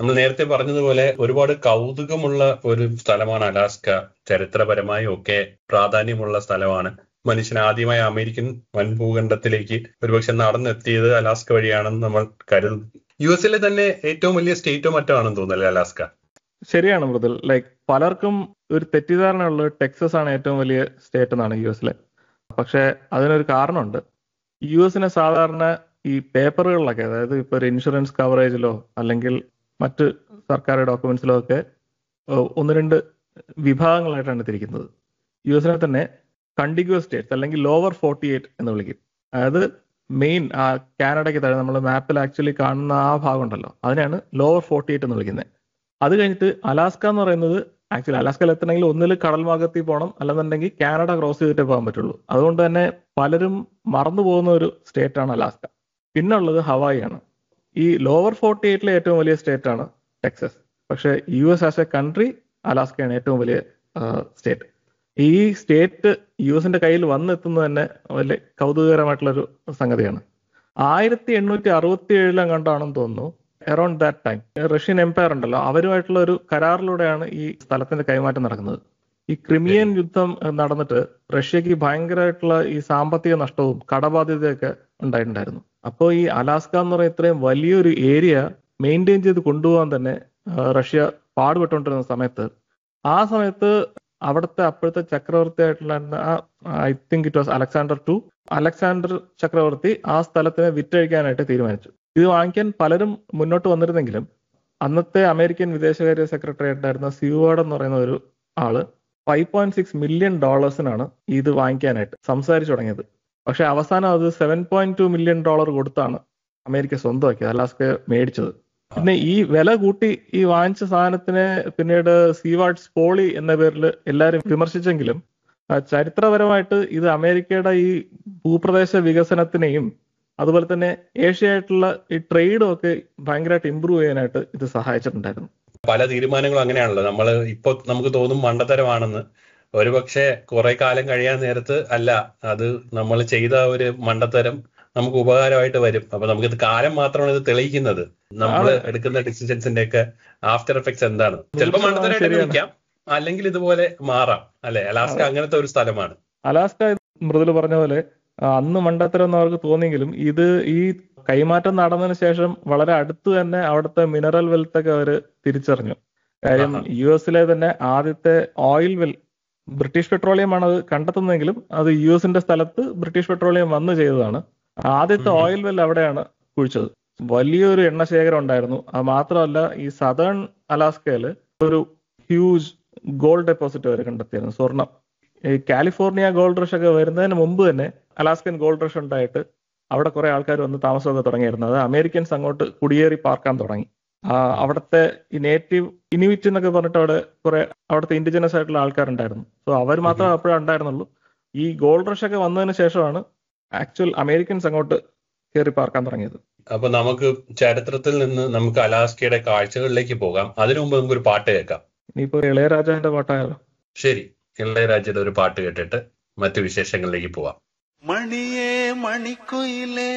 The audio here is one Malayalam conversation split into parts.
നമ്മൾ നേരത്തെ പറഞ്ഞതുപോലെ ഒരുപാട് കൗതുകമുള്ള ഒരു സ്ഥലമാണ് അലാസ്ക ചരിത്രപരമായും ഒക്കെ പ്രാധാന്യമുള്ള സ്ഥലമാണ് മനുഷ്യൻ ആദ്യമായി അമേരിക്കൻ വൻഭൂഖണ്ഡത്തിലേക്ക് ഒരുപക്ഷെ നടന്നെത്തിയത് അലാസ്ക വഴിയാണെന്ന് നമ്മൾ കരുതുന്നു യു എസിലെ തന്നെ ഏറ്റവും വലിയ സ്റ്റേറ്റോ മറ്റോ ആണെന്ന് തോന്നുന്നല്ലേ അലാസ്ക ശരിയാണ് മൃദുൽ ലൈക്ക് പലർക്കും ഒരു തെറ്റിദ്ധാരണ ഉള്ളത് ടെക്സസ് ആണ് ഏറ്റവും വലിയ സ്റ്റേറ്റ് എന്നാണ് യു എസിലെ പക്ഷെ അതിനൊരു കാരണമുണ്ട് യു എസിനെ സാധാരണ ഈ പേപ്പറുകളിലൊക്കെ അതായത് ഇപ്പൊ ഒരു ഇൻഷുറൻസ് കവറേജിലോ അല്ലെങ്കിൽ മറ്റ് സർക്കാർ ഡോക്യുമെന്റ്സിലോ ഒക്കെ ഏഹ്, ഒന്ന് രണ്ട് വിഭാഗങ്ങളായിട്ടാണ് തിരിക്കുന്നത് യു എസിനെ തന്നെ കണ്ടിഗ്യൂസ് സ്റ്റേറ്റ്സ് അല്ലെങ്കിൽ ലോവർ ഫോർട്ടി എയ്റ്റ് എന്ന് വിളിക്കും അതായത് മെയിൻ ആ കാനഡയ്ക്ക് താഴെ നമ്മൾ മാപ്പിൽ ആക്ച്വലി കാണുന്ന ആ ഭാഗം ഉണ്ടല്ലോ അതിനെയാണ് ലോവർ ഫോർട്ടി എയ്റ്റ് എന്ന് വിളിക്കുന്നത് അത് കഴിഞ്ഞിട്ട് അലാസ്ക എന്ന് പറയുന്നത് ആക്ച്വലി അലാസ്കയിൽ എത്തണമെങ്കിൽ ഒന്നിൽ കടൽ ഭാഗത്തിൽ പോകണം അല്ലെന്നുണ്ടെങ്കിൽ കാനഡ ക്രോസ് ചെയ്തിട്ടേ പോകാൻ പറ്റുള്ളൂ അതുകൊണ്ട് തന്നെ പലരും മറന്നു പോകുന്ന ഒരു സ്റ്റേറ്റ് ആണ് അലാസ്ക പിന്നെ ഉള്ളത് ഹവായി ആണ് ഈ ലോവർ ഫോർട്ടി എയ്റ്റിലെ ഏറ്റവും വലിയ സ്റ്റേറ്റ് ആണ് ടെക്സസ് പക്ഷേ U S as a country അലാസ്കയാണ് ഏറ്റവും വലിയ സ്റ്റേറ്റ് ഈ സ്റ്റേറ്റ് യു എസിന്റെ കയ്യിൽ വന്നെത്തുന്നത് തന്നെ വലിയ കൗതുകകരമായിട്ടുള്ളൊരു സംഗതിയാണ് ആയിരത്തി എണ്ണൂറ്റി അറുപത്തി ഏഴിലും കണ്ടാണെന്ന് തോന്നുന്നു around that time Russian empire ഉണ്ടല്ലോ അവരുമായിട്ടുള്ള ഒരു കരാറിലൂടെയാണ് ഈ സ്ഥലത്തിന്റെ കൈമാറ്റം നടക്കുന്നത് ഈ ക്രിമിയൻ യുദ്ധം ഏഹ്, നടന്നിട്ട് റഷ്യക്ക് ഭയങ്കരമായിട്ടുള്ള ഈ സാമ്പത്തിക നഷ്ടവും കടബാധ്യതയൊക്കെ ഉണ്ടായിട്ടുണ്ടായിരുന്നു അപ്പോൾ ഈ അലാസ്ക എന്ന് പറയുന്ന ഇത്രയും വലിയൊരു ഏരിയ മെയിൻറ്റെയിൻ ചെയ്ത് കൊണ്ടുപോകാൻ തന്നെ ഏഹ്, റഷ്യ പാടുപെട്ടുകൊണ്ടിരുന്ന സമയത്ത് ആ സമയത്ത് അവിടുത്തെ അപ്പോഴത്തെ ചക്രവർത്തി ആയിട്ടുള്ള I think it was Alexander two Alexander ചക്രവർത്തി ആ സ്ഥലത്തിനെ വിറ്റഴിക്കാനായിട്ട് തീരുമാനിച്ചു ഇത് വാങ്ങിക്കാൻ പലരും മുന്നോട്ട് വന്നിരുന്നെങ്കിലും അന്നത്തെ അമേരിക്കൻ വിദേശകാര്യ സെക്രട്ടറി ആയിട്ടായിരുന്ന സിയുവാർഡ് എന്ന് പറയുന്ന ഒരു ആള് ഫൈവ് പോയിന്റ് സിക്സ് മില്യൺ ഡോളേഴ്സിനാണ് ഇത് വാങ്ങിക്കാനായിട്ട് സംസാരിച്ചു തുടങ്ങിയത് പക്ഷെ അവസാനം അത് seven point two million dollar കൊടുത്താണ് അമേരിക്ക സ്വന്തമാക്കിയത് അലാസ്ക മേടിച്ചത് പിന്നെ ഈ വില കൂട്ടി ഈ വാങ്ങിച്ച സാധനത്തിനെ പിന്നീട് സീവാർഡ്സ് പോളി എന്ന പേരിൽ എല്ലാവരും വിമർശിച്ചെങ്കിലും ആ, ചരിത്രപരമായിട്ട് ഇത് അമേരിക്കയുടെ ഈ ഭൂപ്രദേശ വികസനത്തിനെയും അതുപോലെ തന്നെ ഏഷ്യയായിട്ടുള്ള ഈ ട്രേഡും ഒക്കെ ഭയങ്കരമായിട്ട് ഇമ്പ്രൂവ് ചെയ്യാനായിട്ട് ഇത് സഹായിച്ചിട്ടുണ്ടായിരുന്നു പല തീരുമാനങ്ങളും അങ്ങനെയാണല്ലോ നമ്മൾ ഇപ്പൊ നമുക്ക് തോന്നും മണ്ടത്തരമാണെന്ന് ഒരുപക്ഷെ കുറെ കാലം കഴിയാൻ നേരത്ത് അല്ല അത് നമ്മൾ ചെയ്ത ഒരു മണ്ടത്തരം നമുക്ക് ഉപകാരമായിട്ട് വരും അപ്പൊ നമുക്കിത് കാലം മാത്രമാണ് ഇത് തെളിയിക്കുന്നത് നമ്മൾ ആണ്. എടുക്കുന്ന ഡിസിഷൻസിന്റെ ഒക്കെ ആഫ്റ്റർ എഫക്ട്സ് എന്താണ് ചിലപ്പോൾ നൂറ് ശതമാനം മണ്ടത്തരമായിട്ട് ശരിയാണ്. നിൽക്കാം അല്ലെങ്കിൽ ഇതുപോലെ മാറാം അല്ലെ അലാസ്ക അങ്ങനത്തെ ഒരു സ്ഥലമാണ് അലാസ്ക മൃദുൽ പറഞ്ഞ പോലെ ആ, അന്ന് മണ്ടത്തരം എന്ന് അവർക്ക് തോന്നിയെങ്കിലും ഇത് ഈ കൈമാറ്റം നടന്നതിന് ശേഷം വളരെ അടുത്ത് തന്നെ അവിടുത്തെ മിനറൽ വെൽത്ത് ഒക്കെ അവര് തിരിച്ചറിഞ്ഞു കാര്യം ആഹാ. യു എസിലെ തന്നെ ആദ്യത്തെ ഓയിൽ വെൽ ബ്രിട്ടീഷ് പെട്രോളിയം ആണ് അത് കണ്ടെത്തുന്നതെങ്കിലും അത് യു എസിന്റെ സ്ഥലത്ത് ബ്രിട്ടീഷ് പെട്രോളിയം വന്ന് ചെയ്തതാണ് ആദ്യത്തെ ഉം. ഓയിൽ വെൽ അവിടെയാണ് കുഴിച്ചത് വലിയൊരു എണ്ണ ശേഖരം ഉണ്ടായിരുന്നു അത് മാത്രമല്ല ഈ സദേൺ അലാസ്കയില് ഒരു ഹ്യൂജ് ഗോൾഡ് ഡെപ്പോസിറ്റ് അവർ കണ്ടെത്തിയിരുന്നു സ്വർണം ഈ കാലിഫോർണിയ ഗോൾഡ് റഷ് ഒക്കെ വരുന്നതിന് മുമ്പ് തന്നെ അലാസ്കൻ ഗോൾഡ് റഷ് ഉണ്ടായിട്ട് അവിടെ കുറെ ആൾക്കാർ വന്ന് താമസമൊക്കെ തുടങ്ങിയിരുന്നു അത് അമേരിക്കൻസ് അങ്ങോട്ട് കുടിയേറി പാർക്കാൻ തുടങ്ങി ആ, അവിടുത്തെ ഈ നേറ്റീവ് ഇനിവിറ്റ് എന്നൊക്കെ പറഞ്ഞിട്ട് അവിടെ കുറെ അവിടുത്തെ ഇൻഡിജിനസ് ആയിട്ടുള്ള ആൾക്കാരുണ്ടായിരുന്നു സോ അവർ മാത്രമേ അപ്പോഴേ ഉണ്ടായിരുന്നുള്ളൂ ഈ ഗോൾഡ് റഷ് ഒക്കെ വന്നതിന് ശേഷമാണ് ആക്ച്വൽ അമേരിക്കൻസ് അങ്ങോട്ട് കയറി പാർക്കാൻ തുടങ്ങിയത് അപ്പൊ നമുക്ക് ചരിത്രത്തിൽ നിന്ന് നമുക്ക് അലാസ്കയുടെ കാഴ്ചകളിലേക്ക് പോകാം അതിനു മുമ്പ് നമുക്കൊരു പാട്ട് കേൾക്കാം ഇനിയിപ്പോ ഇളയരാജാവിന്റെ പാട്ടായാലോ ശരി ഇളയരാജയുടെ ഒരു പാട്ട് കേട്ടിട്ട് മറ്റു വിശേഷങ്ങളിലേക്ക് പോവാം மணியே மணிக்குயிலே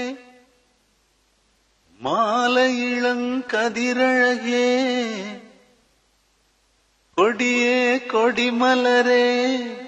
மாலை இளங்கதிரழகே கொடியே கொடிமலரே